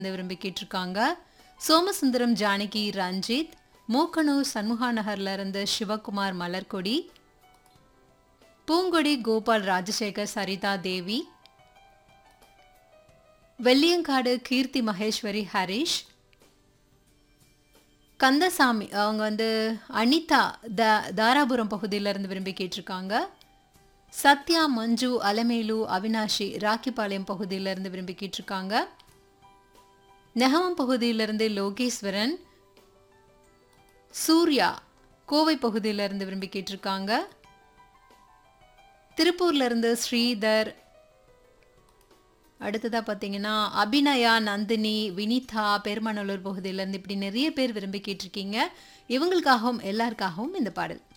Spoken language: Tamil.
இந்த விரும்பி கேட்டிருக்காங்க சோமசுந்தரம் ஜானகி ரஞ்சித் மூக்கனூர் சண்முகா நகர்ல இருந்து சிவகுமார் மலர்கொடி பூங்கொடி கோபால் ராஜசேகர் சரிதா தேவி வெள்ளியங்காடு கீர்த்தி மகேஸ்வரி ஹரிஷ் கந்தசாமி அவங்க வந்து அனிதா த தாராபுரம் பகுதியிலிருந்து விரும்பி கேட்டிருக்காங்க சத்யா மஞ்சு அலமேலு அவினாஷி ராக்கிபாளையம் பகுதியிலிருந்து விரும்பி கேட்டிருக்காங்க நெகமம் பகுதியிலிருந்து லோகேஸ்வரன் சூர்யா கோவை பகுதியிலிருந்து விரும்பி கேட்டிருக்காங்க திருப்பூர்ல இருந்து ஸ்ரீதர் அடுத்ததா பார்த்தீங்கன்னா அபிநயா நந்தினி வினிதா பெருமநல்லூர் பகுதியிலேருந்து இப்படி நிறைய பேர் விரும்பி கேட்டிருக்கீங்க இவங்களுக்காகவும் எல்லாருக்காகவும் இந்த பாடல்